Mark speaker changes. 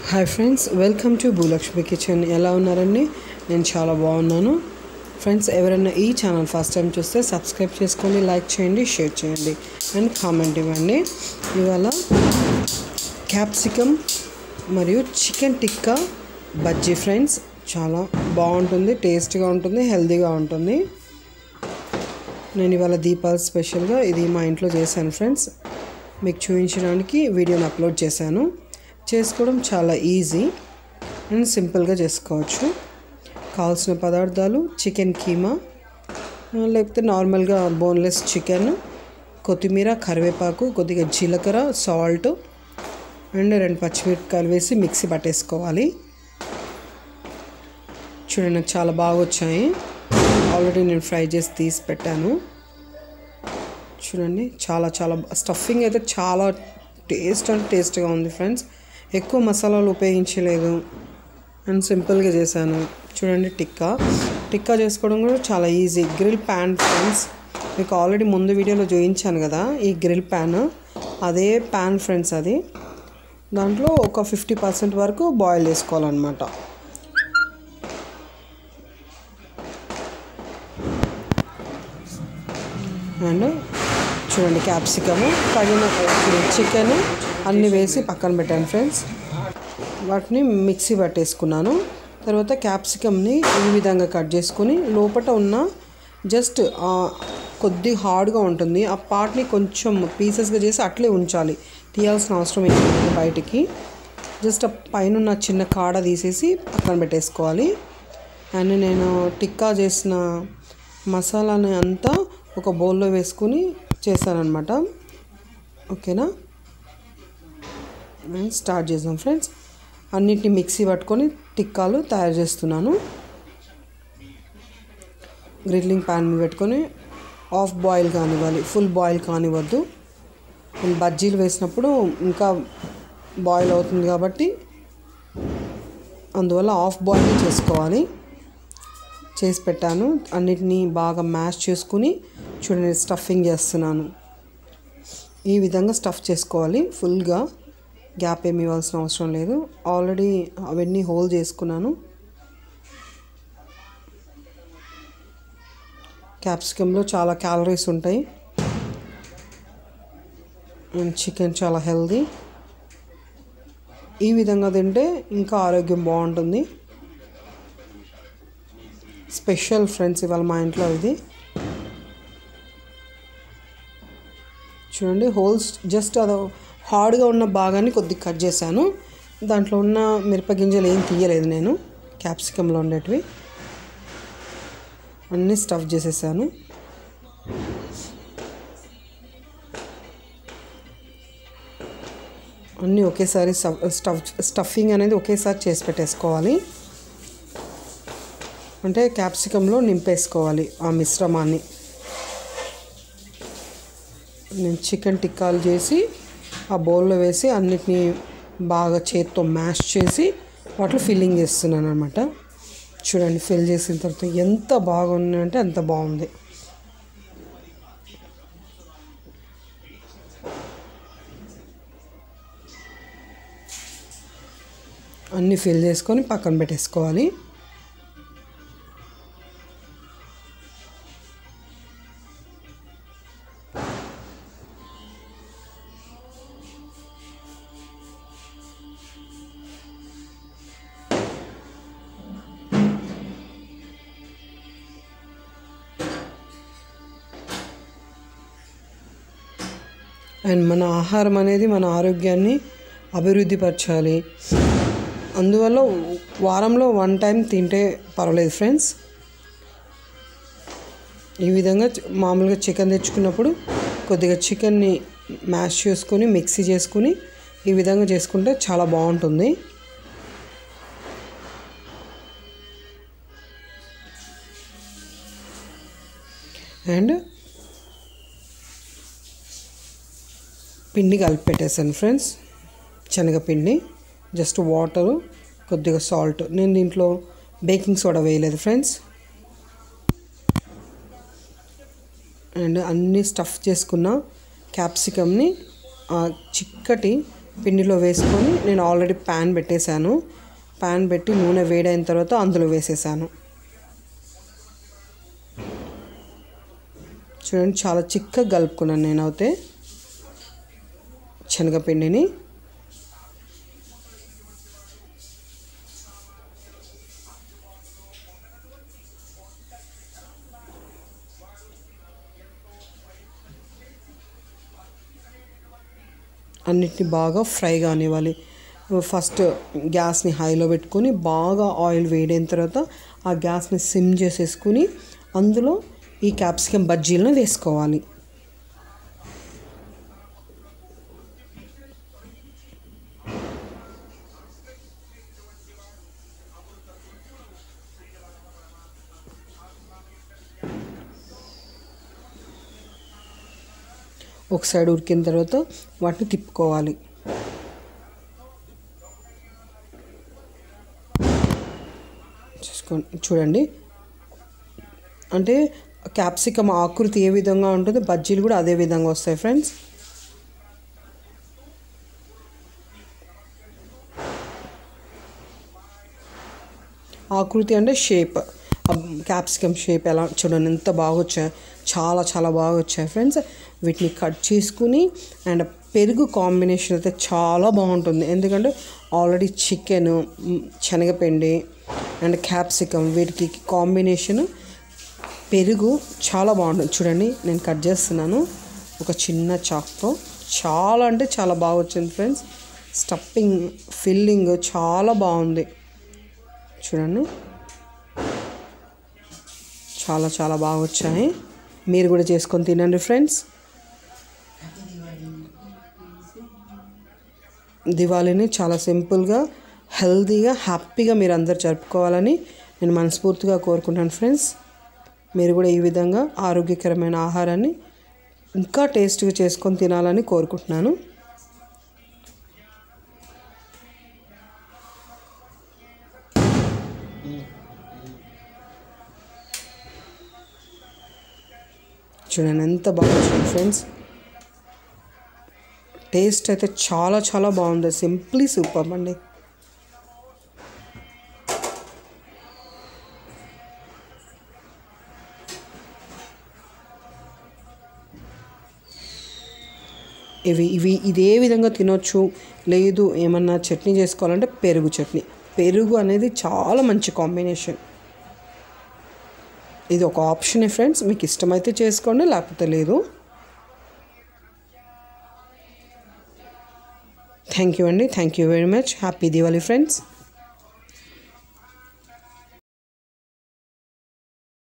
Speaker 1: hi friends welcome to Bhulakshmi kitchen ఎలా ఉన్నారండి నేను చాలా బాగున్నాను ఫ్రెండ్స్ ఎవరైనా ఈ ఛానల్ ఫస్ట్ టైం చూస్తే సబ్స్క్రైబ్ చేసుకోండి లైక్ చేయండి షేర్ చేయండి అండ్ కామెంట్ ఇవ్వండి ఇవాళ క్యాప్సికమ్ మరియు చికెన్ టిక్కా బజ్జీ ఫ్రెండ్స్ చాలా బాగుంటుంది టేస్ట్గా ఉంటుంది హెల్తీగా ఉంటుంది నేను ఇవాళ దీపావళి స్పెషల్గా ఇది మా ఇంట్లో చేశాను ఫ్రెండ్స్ మీకు చూపించడానికి వీడియోని అప్లోడ్ చేశాను చేసుకోవడం చాలా ఈజీ అండ్ సింపుల్గా చేసుకోవచ్చు కావాల్సిన పదార్థాలు చికెన్ కీమా లేకపోతే నార్మల్గా బోన్లెస్ చికెన్ కొత్తిమీర కరివేపాకు కొద్దిగా జీలకర్ర సాల్ట్ అండ్ రెండు పచ్చిమిరపకాయలు వేసి మిక్సీ పట్టేసుకోవాలి చూడండి నాకు చాలా బాగా వచ్చాయి ఆల్రెడీ నేను ఫ్రై చేసి తీసి పెట్టాను చూడండి చాలా చాలా స్టఫింగ్ అయితే చాలా టేస్ట్ అండ్ టేస్ట్గా ఉంది ఫ్రెండ్స్ ఎక్కువ మసాలాలు ఉపయోగించలేదు అండ్ సింపుల్గా చేశాను చూడండి టిక్కా టిక్కా చేసుకోవడం కూడా చాలా ఈజీ గ్రిల్ ప్యాన్ ఫ్రెండ్స్ మీకు ఆల్రెడీ ముందు వీడియోలో చూపించాను కదా ఈ గ్రిల్ ప్యాన్ అదే ప్యాన్ ఫ్రెండ్స్ అది దాంట్లో ఒక ఫిఫ్టీ పర్సెంట్ వరకు బాయిల్ చేసుకోవాలన్నమాట అండ్ చూడండి క్యాప్సికము తగిన చికెన్ అన్నీ వేసి పక్కన పెట్టాను ఫ్రెండ్స్ వాటిని మిక్సీ పట్టేసుకున్నాను తర్వాత క్యాప్సికమ్ని ఈ విధంగా కట్ చేసుకుని లోపల ఉన్న జస్ట్ కొద్ది హార్డ్గా ఉంటుంది ఆ పార్ట్ని కొంచెం పీసెస్గా చేసి అట్లే ఉంచాలి తీయాల్సిన అవసరం ఏంటి బయటికి జస్ట్ ఆ పైన ఉన్న చిన్న కాడ తీసేసి పక్కన పెట్టేసుకోవాలి అండ్ నేను టిక్కా చేసిన మసాలాని అంతా ఒక బౌల్లో వేసుకుని చేశానమాట ఓకేనా స్టార్ట్ చేద్దాం ఫ్రెండ్స్ అన్నిటిని మిక్సీ పట్టుకొని టిక్కాలు తయారు చేస్తున్నాను గ్రిల్లింగ్ ప్యాన్ మీద పెట్టుకొని ఆఫ్ బాయిల్ కానివ్వాలి ఫుల్ బాయిల్ కానివ్వద్దు బజ్జీలు వేసినప్పుడు ఇంకా బాయిల్ అవుతుంది కాబట్టి అందువల్ల ఆఫ్ బాయిల్ చేసుకోవాలి చేసి పెట్టాను అన్నిటినీ బాగా మ్యాష్ చేసుకుని చూడండి స్టఫింగ్ చేస్తున్నాను ఈ విధంగా స్టఫ్ చేసుకోవాలి ఫుల్గా గ్యాప్ ఏమి ఇవ్వాల్సిన అవసరం లేదు ఆల్రెడీ అవన్నీ హోల్ చేసుకున్నాను క్యాప్సికంలో చాలా క్యాలరీస్ ఉంటాయి అండ్ చికెన్ చాలా హెల్దీ ఈ విధంగా తింటే ఇంకా ఆరోగ్యం బాగుంటుంది స్పెషల్ ఫ్రెండ్స్ ఇవాళ మా ఇంట్లో ఇది చూడండి హోల్స్ జస్ట్ అది హార్డ్గా ఉన్న భాగాన్ని కొద్దిగా కట్ చేశాను దాంట్లో ఉన్న మిరపగింజలు ఏం తీయలేదు నేను క్యాప్సికంలో ఉండేటివి అన్నీ స్టఫ్ చేసేసాను అన్నీ ఒకేసారి స్టఫ్ స్టఫింగ్ అనేది ఒకేసారి చేసి పెట్టేసుకోవాలి అంటే క్యాప్సికంలో నింపేసుకోవాలి ఆ మిశ్రమాన్ని నేను చికెన్ టిక్కాలు చేసి ఆ బౌల్లో వేసి అన్నిటినీ బాగా చేత్తో మ్యాష్ చేసి వాటిలో ఫిల్లింగ్ చేస్తున్నాను అనమాట చూడండి ఫిల్ చేసిన తర్వాత ఎంత బాగుందంటే అంత బాగుంది అన్నీ ఫిల్ చేసుకొని పక్కన పెట్టేసుకోవాలి అండ్ మన ఆహారం అనేది మన ఆరోగ్యాన్ని అభివృద్ధి పరచాలి అందువల్ల వారంలో వన్ టైం తింటే పర్వాలేదు ఫ్రెండ్స్ ఈ విధంగా మామూలుగా చికెన్ తెచ్చుకున్నప్పుడు కొద్దిగా చికెన్ని మ్యాష్ చేసుకొని మిక్సీ చేసుకుని ఈ విధంగా చేసుకుంటే చాలా బాగుంటుంది అండ్ పిండి కలిపి పెట్టేసాను ఫ్రెండ్స్ శనగపిండి జస్ట్ వాటరు కొద్దిగా సాల్ట్ నేను దీంట్లో బేకింగ్ సోడా వేయలేదు ఫ్రెండ్స్ అండ్ అన్నీ స్టఫ్ చేసుకున్న క్యాప్సికమ్ని చిక్కటి పిండిలో వేసుకొని నేను ఆల్రెడీ ప్యాన్ పెట్టేశాను ప్యాన్ పెట్టి నూనె వేడైన తర్వాత అందులో వేసేసాను చూడండి చాలా చిక్కగా కలుపుకున్నాను నేనైతే శనగపిండిని అన్నిటిని బాగా ఫ్రై కానివ్వాలి ఫస్ట్ గ్యాస్ని హైలో పెట్టుకొని బాగా ఆయిల్ వేడైన తర్వాత ఆ గ్యాస్ని సిమ్ చేసేసుకుని అందులో ఈ క్యాప్సికమ్ బజ్జీలను వేసుకోవాలి ఒక సైడ్ ఉడికిన తర్వాత వాటిని తిప్పుకోవాలి చూసుకోండి చూడండి అంటే క్యాప్సికమ్ ఆకృతి ఏ విధంగా ఉంటుందో బజ్జీలు కూడా అదే విధంగా వస్తాయి ఫ్రెండ్స్ ఆకృతి అంటే షేప్ క్యాప్సికమ్ షేప్ ఎలా చూడండి ఎంత బాగా వచ్చాయి చాలా చాలా బాగా వచ్చాయి ఫ్రెండ్స్ వీటిని కట్ చేసుకుని అండ్ పెరుగు కాంబినేషన్ అయితే చాలా బాగుంటుంది ఎందుకంటే ఆల్రెడీ చికెన్ శనగపిండి అండ్ క్యాప్సికమ్ వీటికి కాంబినేషన్ పెరుగు చాలా బాగుంటుంది చూడండి నేను కట్ చేస్తున్నాను ఒక చిన్న చాక్తో చాలా అంటే చాలా బాగా వచ్చింది ఫ్రెండ్స్ స్టఫింగ్ ఫిల్లింగ్ చాలా బాగుంది చూడండి చాలా చాలా బాగా వచ్చాయి మీరు కూడా చేసుకొని తినండి ఫ్రెండ్స్ దివాళీని చాలా సింపుల్గా హెల్తీగా హ్యాపీగా మీరు అందరు జరుపుకోవాలని నేను మనస్ఫూర్తిగా కోరుకుంటాను ఫ్రెండ్స్ మీరు కూడా ఈ విధంగా ఆరోగ్యకరమైన ఆహారాన్ని ఇంకా టేస్ట్గా చేసుకొని తినాలని కోరుకుంటున్నాను చూడండి ఎంత బాగా వచ్చింది ఫ్రెండ్స్ టేస్ట్ అయితే చాలా చాలా బాగుంది సింప్లీ సూపర్ అండి ఇవి ఇవి ఇదే విధంగా తినొచ్చు లేదు ఏమన్నా చట్నీ చేసుకోవాలంటే పెరుగు చట్నీ పెరుగు అనేది చాలా మంచి కాంబినేషన్ ఇది ఒక ఆప్షనే ఫ్రెండ్స్ మీకు ఇష్టమైతే చేసుకోండి లేకపోతే లేదు థ్యాంక్ యూ అండి thank you very much happy Diwali friends